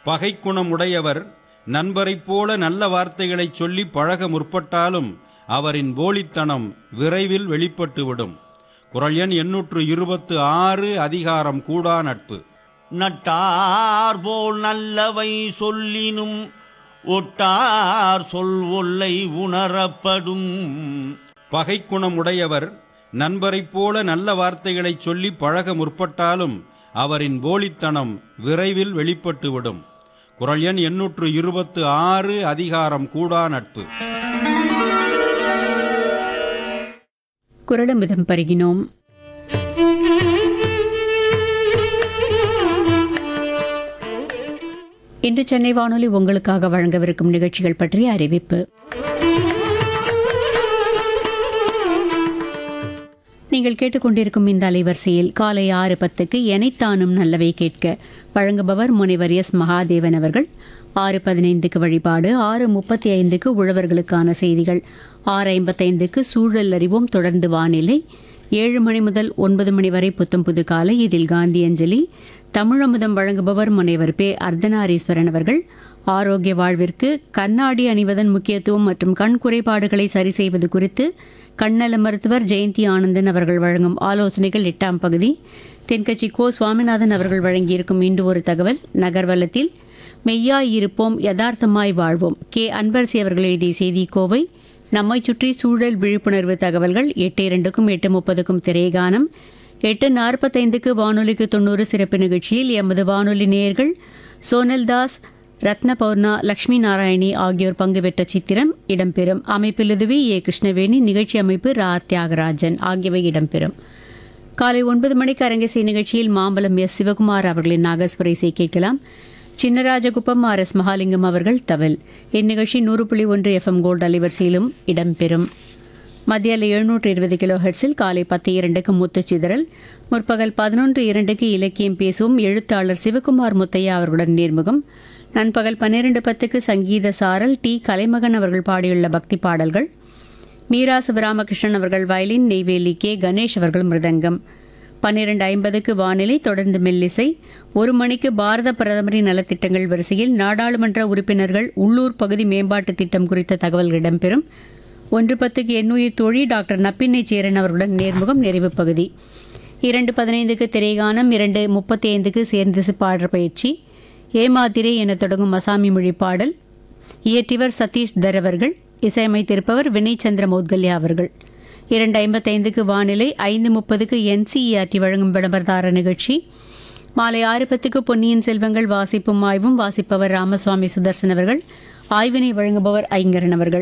பகைக்குணம் உடையவர் நண்பரைப் போல நல்ல வார்த்தைகளைச் சொல்லி பழக முற்பட்டாலும் அவரின் போலித்தனம் விரைவில் வெளிப்பட்டுவிடும் குரல் எண் எண்ணூற்று இருபத்து ஆறு அதிகாரம் கூடா நட்பு நட்டார் போல் நல்லவை சொல்லினும் ஒட்டார் சொல் ஒல்லை உணரப்படும் பகைக்குணம் உடையவர் நண்பரைப் போல நல்ல வார்த்தைகளைச் சொல்லி பழக முற்பட்டாலும் அவரின் போலித்தனம் விரைவில் வெளிப்பட்டுவிடும் குரல் எண் எண்ணூற்று இருபத்து ஆறு அதிகாரம் கூடா நட்பு குரலமிதம் பருகினோம் இன்று சென்னை வானொலி உங்களுக்காக வழங்கவிருக்கும் நிகழ்ச்சிகள் பற்றிய அறிவிப்பு நீங்கள் கேட்டுக்கொண்டிருக்கும் இந்த அலைவரிசையில் காலை ஆறு பத்துக்கு எனைத்தானும் நல்லவை கேட்க வழங்குபவர் முனைவர் எஸ் மகாதேவன் அவர்கள் ஆறு பதினைந்துக்கு வழிபாடு ஆறு முப்பத்தி ஐந்துக்கு உழவர்களுக்கான செய்திகள் ஆறு ஐம்பத்தைந்துக்கு சூழல் அறிவோம் தொடர்ந்து வானிலை ஏழு மணி முதல் ஒன்பது மணி வரை புத்தம் புது காலை இதில் காந்தி அஞ்சலி தமிழமுதம் வழங்குபவர் முனைவர் பே அர்த்தநாரீஸ்வரன் அவர்கள் ஆரோக்கிய வாழ்விற்கு கண்ணாடி அணிவதன் முக்கியத்துவம் மற்றும் கண் குறைபாடுகளை சரி செய்வது குறித்து கண்ணல மருத்துவர் ஜெயந்தி ஆனந்தன் அவர்கள் வழங்கும் ஆலோசனைகள் எட்டாம் பகுதி தென்கட்சி கோ சுவாமிநாதன் அவர்கள் வழங்கியிருக்கும் இன்று ஒரு தகவல் நகர்வலத்தில் மெய்யாய் இருப்போம் யதார்த்தமாய் வாழ்வோம் கே அன்பரசி அவர்கள் எழுதிய செய்தி கோவை நம்மை சுற்றி சூழல் விழிப்புணர்வு தகவல்கள் எட்டு இரண்டுக்கும் எட்டு முப்பதுக்கும் திரைகானம் எட்டு நாற்பத்தைந்துக்கு வானொலிக்கு தொண்ணூறு சிறப்பு நிகழ்ச்சியில் எமது வானொலி நேயர்கள் சோனல் தாஸ் ரத்ன பௌர்ணா லட்சுமி நாராயணி ஆகியோர் பங்கு பெற்ற சித்திரம் இடம்பெறும் அமைப்பிலுதவி ஏ கிருஷ்ணவேணி நிகழ்ச்சி அமைப்பு ரா தியாகராஜன் ஆகியவை இடம்பெறும் காலை ஒன்பது மணிக்கு அரங்கேசை நிகழ்ச்சியில் மாம்பலம் எஸ் சிவகுமார் அவர்களின் நாகஸ்வர இசை கேட்கலாம் சின்னராஜகுப்பம் ஆர் எஸ் மகாலிங்கம் அவர்கள் தவில் இந்நிகழ்ச்சி நூறு புள்ளி ஒன்று எஃப்எம் கோல்டு அலைவரிசையிலும் இடம்பெறும் மத்தியில் எழுநூற்று இருபது கிலோ ஹெர்ட்ஸில் காலை பத்து இரண்டுக்கு முத்துச்சிதறல் முற்பகல் பதினொன்று இரண்டுக்கு இலக்கியம் பேசும் எழுத்தாளர் சிவகுமார் முத்தையா அவர்களுடன் நேர்முகம் நண்பகல் பன்னிரண்டு பத்துக்கு சங்கீத சாரல் டி கலைமகன் அவர்கள் பாடியுள்ள பக்தி பாடல்கள் மீரா சிவராமகிருஷ்ணன் அவர்கள் வயலின் நெய்வேலி கே கணேஷ் அவர்கள் மிருதங்கம் பன்னிரண்டு ஐம்பதுக்கு வானிலை தொடர்ந்து மெல்லிசை ஒரு மணிக்கு பாரத பிரதமரின் நலத்திட்டங்கள் வரிசையில் நாடாளுமன்ற உறுப்பினர்கள் உள்ளூர் பகுதி மேம்பாட்டு திட்டம் குறித்த தகவல்கள் இடம்பெறும் ஒன்று பத்துக்கு எண்ணுயிர் தோழி டாக்டர் நப்பிண்ணை சேரன் அவர்களுடன் நேர்முகம் நிறைவு பகுதி இரண்டு பதினைந்துக்கு திரைகானம் இரண்டு முப்பத்தி ஐந்துக்கு சேர்ந்து பாடுற பயிற்சி ஏமாத்திரை என தொடங்கும் அசாமி மொழி பாடல் இயற்றிவர் சதீஷ் தர் அவர்கள் இசையமைத்திருப்பவர் வினய் சந்திர மௌத்கல்யா அவர்கள் இரண்டு ஐம்பத்தைந்துக்கு வானிலை ஐந்து முப்பதுக்கு என்சிஇஆர்டி வழங்கும் விளம்பரதார நிகழ்ச்சி மாலை ஆறு பத்துக்கு பொன்னியின் செல்வங்கள் வாசிப்பும் ஆய்வும் வாசிப்பவர் ராமசுவாமி சுதர்சன் அவர்கள் ஆய்வினை வழங்குபவர் ஐங்கரன் அவர்கள்